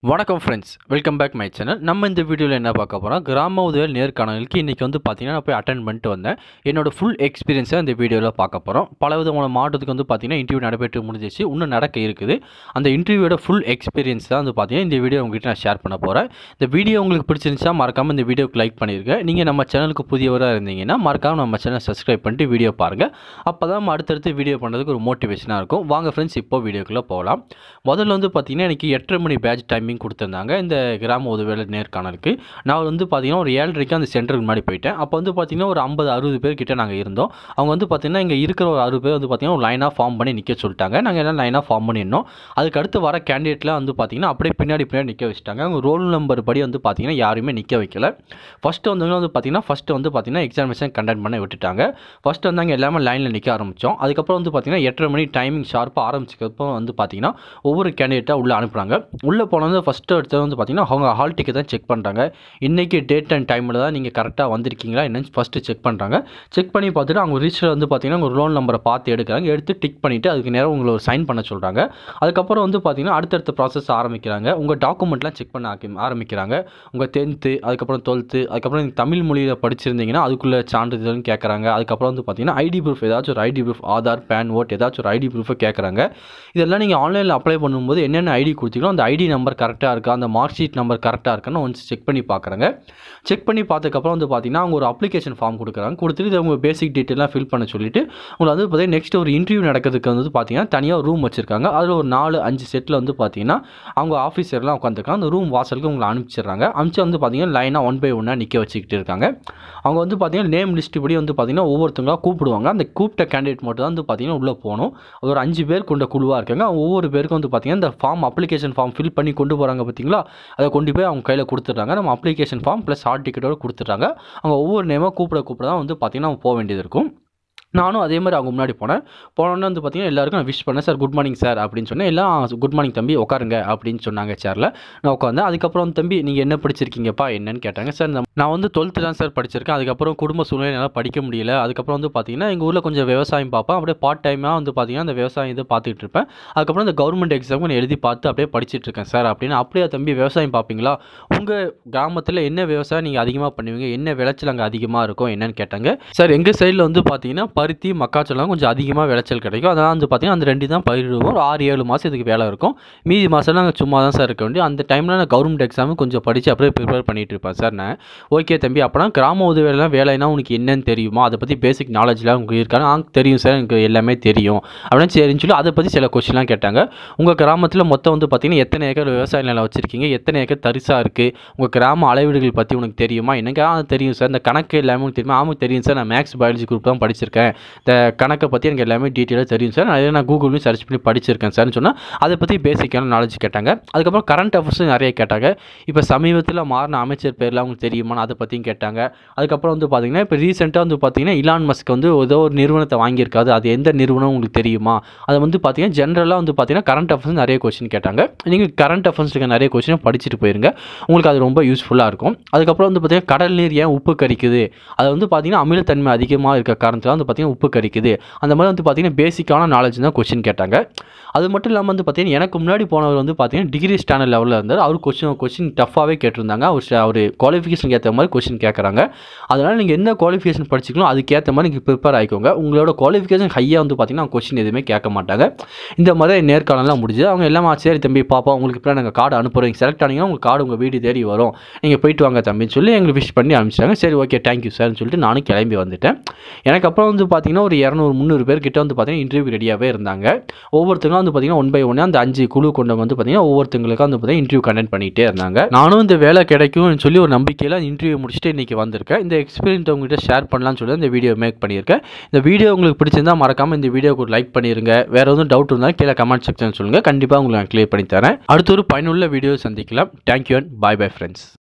வணக்கம் friends welcome back my channel நம்ம இந்த வீடியோவில் என்ன பார்க்க போகிறோம் கிராம உதவியல் நேர்காணலுக்கு இன்றைக்கி வந்து பார்த்தீங்கன்னா நான் போய் அட்டன் பண்ணிட்டு வந்தேன் என்னோட ஃபுல் எக்ஸ்பீரியன்ஸை இந்த வீடியோவில் பார்க்க போகிறோம் பல விதமான மாவட்டத்துக்கு வந்து பார்த்தீங்கன்னா இன்டர்வியூ நடைபெற்று முடிஞ்சிச்சு இன்னும் நடக்க இருக்குது அந்த இன்டர்வியூட ஃபுல் எக்ஸ்பீரியன்ஸ் தான் வந்து பார்த்தீங்கன்னா இந்த வீடியோ உங்ககிட்ட நான் ஷேர் பண்ண போகிறேன் இந்த வீடியோ உங்களுக்கு பிடிச்சிருந்துச்சா மறக்காமல் இந்த வீடியோக்கு லைக் பண்ணிருங்க நீங்கள் நம்ம சேனலுக்கு புதியவராக இருந்தீங்கன்னா மறக்காமல் நம்ம சேனல் சப்ஸ்கிரைப் பண்ணிட்டு வீடியோ பாருங்கள் அப்போ தான் நம்ம அடுத்தடுத்து வீடியோ பண்ணுறதுக்கு ஒரு மோட்டிவேஷனாக இருக்கும் வாங்க ஃப்ரெண்ட்ஸ் இப்போ வீடியோக்குள்ளே போகலாம் முதல்ல வந்து பார்த்தீங்கன்னா எனக்கு எட்டரை மணி பேட்ச் டைமிங் கொடுத்துருந்தாங்க இந்த கிராம உதவியாளர் நேர்காணலுக்கு நான் வந்து பார்த்தீங்கன்னா ஒரு ஏழரைக்கு அந்த சென்டருக்கு முன்னாடி போயிட்டேன் அப்போ வந்து பார்த்தீங்கன்னா ஒரு ஐம்பது அறுபது பேர் கிட்ட நாங்கள் இருந்தோம் அவங்க வந்து பார்த்தீங்கன்னா இங்கே இருக்கிற ஒரு அறுபது பேர் வந்து பார்த்தீங்கன்னா ஒரு லைனாக ஃபார்ம் பண்ணி நிற்க சொல்லிட்டாங்க நாங்கள் எல்லாம் லைனாக ஃபார்ம் பண்ணியிருந்தோம் அதுக்கு அடுத்து வர கேண்டிடேட்லாம் வந்து பார்த்தீங்கன்னா அப்படியே பின்னாடி பின்னாடி நிற்க வச்சுட்டாங்க அவங்க ரோல் நம்பர் படி வந்து பார்த்தீங்கன்னா யாருமே நிற்க வைக்கல ஃபஸ்ட்டு வந்தவங்க வந்து பார்த்தீங்கன்னா ஃபஸ்ட்டு வந்து பார்த்தீங்கன்னா எக்ஸாமினேஷன் கண்டக்ட் பண்ண விட்டுட்டாங்க ஃபஸ்ட்டு வந்து அங்கே எல்லாமே லைனில் நிற்க ஆரம்பித்தோம் அதுக்கப்புறம் வந்து பார்த்தீங்கன்னா எட்டரை மணி டைமிங் ஷார்ப்பாக ஆரம்பிச்சதுக்கப்புறம் வந்து பார்த்தீங்கன்னா ஒவ்வொரு கேண்டிடேட்டாக உள்ளே அனுப்புகிறாங்க உள்ளே போனது ஃபஸ்ட்டு எடுத்தது வந்து பார்த்தீங்கன்னா அவங்க ஹால் டிக்கெட் தான் செக் பண்ணுறாங்க இன்றைக்கி டேட் அண்ட் டைமில் தான் நீங்கள் கரெக்டாக வந்திருக்கீங்களா என்னன்னு ஃபஸ்ட்டு செக் பண்ணுறாங்க செக் பண்ணி பார்த்துட்டு அவங்க ரிஜிஸ்டர் வந்து பார்த்தீங்கன்னா உங்கள் ரோல் நம்பரை பார்த்து எடுக்கிறாங்க எடுத்து டிக் பண்ணிவிட்டு அதுக்கு நேரம் உங்களை ஒரு சைன் பண்ண சொல்கிறாங்க அதுக்கப்புறம் வந்து பார்த்தீங்கன்னா அடுத்தடுத்த ப்ராசஸ் ஆரம்பிக்கிறாங்க உங்கள் டாக்குமெண்ட்லாம் செக் பண்ண ஆக்கி- ஆரம்பிக்கிறாங்க உங்கள் டென்த்து அதுக்கப்புறம் டுவெல்த்து அதுக்கப்புறம் நீங்கள் தமிழ் மொழியில் படிச்சிருந்தீங்கன்னா அதுக்குள்ளே சான்றிதழ்னு கேட்குறாங்க அதுக்கப்புறம் வந்து பார்த்தீங்கன்னா ஐடி ப்ரூஃப் ஏதாச்சும் ஒரு ID proof Aadhaar PAN vote ஏதாச்சும் ஒரு ஐடி ப்ரூஃபை கேட்குறாங்க இதெல்லாம் நீங்கள் ஆன்லைனில் அப்ளை பண்ணும்போது என்னென்ன ஐடி கொடுத்தீங்களோ அந்த ஐடி நம்பர் கரெக்டாக இருக்கா அந்த மார்க் ஷீட் நம்பர் கரெக்டாக இருக்கான்னு ஒன்ஸ் செக் பண்ணி பார்க்குறாங்க செக் பண்ணி பார்த்ததுக்கப்புறம் வந்து பார்த்தீங்கன்னா அவங்க ஒரு அப்ளிகேஷன் ஃபார்ம் கொடுக்குறாங்க கொடுத்துட்டு இதை உங்கள் பேசிக் டீட்டெயிலாம் ஃபில் பண்ண சொல்லிட்டு உங்களை வந்து பார்த்தீங்கன்னா நெக்ஸ்ட் ஒரு இன்டர்வியூ நடக்கிறதுக்கு வந்து பார்த்தீங்கன்னா தனியாக ரூம் வச்சுருக்காங்க அதில் ஒரு நாலு அஞ்சு செட்டில் வந்து பார்த்தீங்கன்னா அவங்க ஆஃபீஸர்லாம் உட்காந்துருக்காங்க அந்த ரூம் வாசலுக்கு உங்களை அனுப்பிச்சிடுறாங்க அனுப்பிச்சு வந்து பார்த்தீங்கன்னா லைனாக ஒன் பை ஒன்னாக நிற்க வச்சுக்கிட்டு இருக்காங்க அவங்க வந்து பார்த்தீங்கன்னா நேம் லிஸ்ட் படி வந்து பார்த்தீங்கன்னா ஒவ்வொருத்தவங்களா கூப்பிடுவாங்க அந்த கூப்பிட்ட கேண்டிடேட் மட்டும் தான் வந்து பார்த்தீங்கன்னா உள்ளே போகணும் அது ஒரு அஞ்சு பேர் கொண்ட குழுவாக இருக்காங்க அவங்க ஒவ்வொரு பேருக்கும் வந்து பார்த்தீங்கன்னா இந்த ஃபார்ம் அப்ளிகேஷன் ஃபார்ம் ஃபில் பண்ணி கொண்டு போகிறாங்க பார்த்தீங்களா அதை கொண்டு போய் அவங்க கையில் கொடுத்துட்றாங்க நம்ம அப்ளிகேஷன் ஃபார்ம் ப்ளஸ் ஹால் டிக்கெட்டோட கொடுத்துட்றாங்க அவங்க ஒவ்வொரு நேமாக கூப்பிட கூப்பிட தான் வந்து பார்த்தீங்கன்னா அவங்க போக வேண்டியது இருக்கும் நானும் அதே மாதிரி அவங்க முன்னாடி போனேன் போனோன்னே வந்து பார்த்தீங்கன்னா எல்லாருக்கும் நான் விஷ் பண்ணேன் சார் குட் மார்னிங் சார் அப்படின்னு சொன்னேன் எல்லாம் குட் மார்னிங் தம்பி உட்காருங்க அப்படின்னு சொன்னாங்க சேரில் நான் உட்காந்தேன் அதுக்கப்புறம் வந்து, தம்பி நீங்கள் என்ன படிச்சிருக்கீங்கப்பா என்னன்னு கேட்டாங்க சார் இந்த- நான் வந்து டுவெல்த்து தான் சார் படிச்சிருக்கேன் அதுக்கப்புறம் குடும்ப சூழ்நிலை என்னால் படிக்க முடியல அதுக்கப்புறம் வந்து பார்த்தீங்கன்னா எங்கள் ஊரில் கொஞ்சம் விவசாயம் பார்ப்பேன் அப்படியே பார்ட் டைமாக வந்து பார்த்தீங்கன்னா அந்த விவசாயம் இது பார்த்துக்கிட்டு இருப்பேன் அதுக்கப்புறம் இந்த கவர்மெண்ட் எக்ஸாமுக்கு நான் எழுதி பார்த்து அப்படியே படிச்சிட்டு இருக்கேன் சார் அப்படின்னு அப்படியே தம்பி விவசாயம் பார்ப்பீங்களா உங்கள் கிராமத்தில் என்ன விவசாயம் நீங்கள் அதிகமாக பண்ணுவீங்க என்ன விளைச்சல் அங்கே அதிகமாக இருக்கும் என்னன்னு கேட்டாங்க சார் எங்கள் சைடில் வந்து பார்த்தீங்கன்னா பருத்தி மக்காச்சோளம் கொஞ்சம் அதிகமாக விளைச்சல் கிடைக்கும் அதனால் வந்து பார்த்தீங்கன்னா அந்த ரெண்டு தான் பயிரிடுவோம் ஒரு ஆறு ஏழு மாதம் இதுக்கு வேலை இருக்கும் மீதி மாதம் நாங்கள் சும்மா தான் சார் இருக்க வேண்டிய அந்த டைமில் நான் கவர்மெண்ட் எக்ஸாமு கொஞ்சம் படித்து அப்படியே ப்ரிப்பேர் பண்ணிட்டு இருப்பேன் சார் நான் ஓகே தம்பி அப்போனா கிராம உதவியெல்லாம் வேலைனா உனக்கு என்னன்னு தெரியுமா அதை பற்றி பேசிக் நாலேஜ்லாம் உங்களுக்கு இருக்காங்க ஆ தெரியும் சார் எனக்கு எல்லாமே தெரியும் அப்படின்னு சரின்னு சொல்லி அதை பற்றி சில கொஸ்டின்லாம் கேட்டாங்க உங்கள் கிராமத்தில் மொத்தம் வந்து பார்த்தீங்கன்னா எத்தனை ஏக்கர் விவசாய நிலம் வச்சுருக்கீங்க எத்தனை ஏக்கர் தரிசாக இருக்குது உங்கள் கிராம அளவீடுகள் பற்றி உனக்கு தெரியுமா எனக்கு ஆ தெரியும் சார் இந்த கணக்கு எல்லாமே உனக்கு தெரியுமா ஆமாம் தெரியும் சார் நான் மேக்ஸ் பயாலஜி குரூப் தான் படிச்சிருக்கேன் இந்த கணக்கை பற்றி எனக்கு எல்லாமே டீட்டெயிலாக தெரியும் சார் அதே நான் கூகுள்லையும் சர்ச் பண்ணி படிச்சிருக்கேன் சார்னு சொன்னால் அதை பற்றி பேசிக்கான நாலேஜ் கேட்டாங்க அதுக்கப்புறம் கரண்ட் அஃபேர்ஸும் நிறைய கேட்டாங்க இப்போ சமீபத்தில் மாறின அமைச்சர் பேர்லாம் உங்களுக்கு தெரியுமா அதை பற்றியும் கேட்டாங்க அதுக்கப்புறம் வந்து பார்த்தீங்கன்னா இப்போ ரீசெண்டாக வந்து பார்த்தீங்கன்னா இலான் மஸ்க் வந்து ஏதோ ஒரு நிறுவனத்தை வாங்கியிருக்காது அது எந்த நிறுவனம் உங்களுக்கு தெரியுமா அது வந்து பார்த்தீங்கன்னா ஜென்ரலாக வந்து பார்த்தீங்கன்னா கரண்ட் அஃபேர்ஸ் நிறைய கொஸ்டின் கேட்டாங்க நீங்கள் கரண்ட் அஃபேர்ஸ்க்கு நிறைய கொஸ்டின் படிச்சுட்டு போயிருங்க உங்களுக்கு அது ரொம்ப யூஸ்ஃபுல்லாக இருக்கும் அதுக்கப்புறம் வந்து பார்த்தீங்கன்னா கடல் நீர் ஏன் உப்பு கரிக்குது அது வந்து பார்த்தீங்கன்னா அமிலத்தன்மை அதிகமாக இருக்க காரணத்தில் வந்து பார்த்தீங்கன்னா உப்பு கரிக்குது அந்த மாதிரி வந்து பார்த்தீங்கன்னா பேசிக்கான நாலேஜ் தான் கொஸ்டின் கேட்டாங்க அது மட்டும் இல்லாமல் வந்து பார்த்தீங்கன்னா எனக்கு முன்னாடி போனவர் வந்து பார்த்தீங்கன்னா டிகிரி ஸ்டாண்டர்ட் லெவலில் இருந்தார் அவர் கொஸ்டின் கொஸ்டின் டஃப்பாகவே கேட்டிருந்தாங்க அவர் ச- அவர் குவாலிஃபிகேஷனுக்கு ஏற்ற மாதிரி கொஸ்டின் கேட்குறாங்க அதனால் நீங்கள் என்ன குவாலிஃபிகேஷன் படிச்சிக்கலாம் அதுக்கேற்ற மாதிரி நீங்கள் ப்ரிப்பேர் ஆகிக்கோங்க உங்களோட குவாலிஃபிகேஷன் ஹையாக வந்து பார்த்தீங்கன்னா கொஸ்டின் எதுவுமே கேட்க மாட்டாங்க இந்த மாதிரி நேர்காணலாம் முடிஞ்சு அவங்க எல்லாம் சரி தம்பி பாப்பா உங்களுக்கு இப்போ நாங்கள் கார்டு அனுப்புகிறோம் செலக்ட் ஆனீங்கன்னா உங்கள் கார்டு உங்கள் வீடு தேடி வரும் நீங்கள் போயிட்டு வாங்க தம்பின்னு சொல்லி எங்களுக்கு விஷ் பண்ணி அனுப்பிச்சாங்க சரி ஓகே தேங்க்யூ சார்னு சொல்லிட்டு நானும் கிளம்பி வந்துட்டேன் எனக்கு அப்புறம் வந்து பார்த்தீங்கன்னா ஒரு இரநூறு முந்நூறு பேர் கிட்ட வந்து பார்த்தீங்கன்னா இன்டர்வியூ ரெடியாகவே இருந்தாங்க ஒவ்வொருத்தங்களும் வந்து பார்த்தீங்கன்னா ஒன் பை ஒன் அந்த அஞ்சு குழு கொண்டவங்க வந்து பார்த்தீங்கன்னா ஒவ்வொருத்தங்களுக்கும் வந்து பார்த்தீங்கன்னா இன்டர்வியூ கண்டக்ட் பண்ணிகிட்டே இருந்தாங்க நானும் இந்த வேலை கிடைக்கும்னு சொல்லி ஒரு நம்பிக்கையில் இன்டர்வியூ முடிச்சுட்டு இன்றைக்கி வந்திருக்கேன் இந்த எக்ஸ்பீரியன்ஸ் உங்ககிட்ட ஷேர் பண்ணலாம்னு சொல்லி இந்த வீடியோ மேக் பண்ணியிருக்கேன் இந்த வீடியோ உங்களுக்கு பிடிச்சிருந்தா மறக்காமல் இந்த வீடியோக்கு ஒரு லைக் பண்ணிருங்க வேறு எதுவும் டவுட் இருந்தாலும் கீழே கமெண்ட் செக்ஷன் சொல்லுங்கள் கண்டிப்பாக உங்களுக்கு நான் க்ளியர் பண்ணி தரேன் அடுத்த ஒரு பயனுள்ள வீடியோ சந்திக்கலாம் thank you and bye bye friends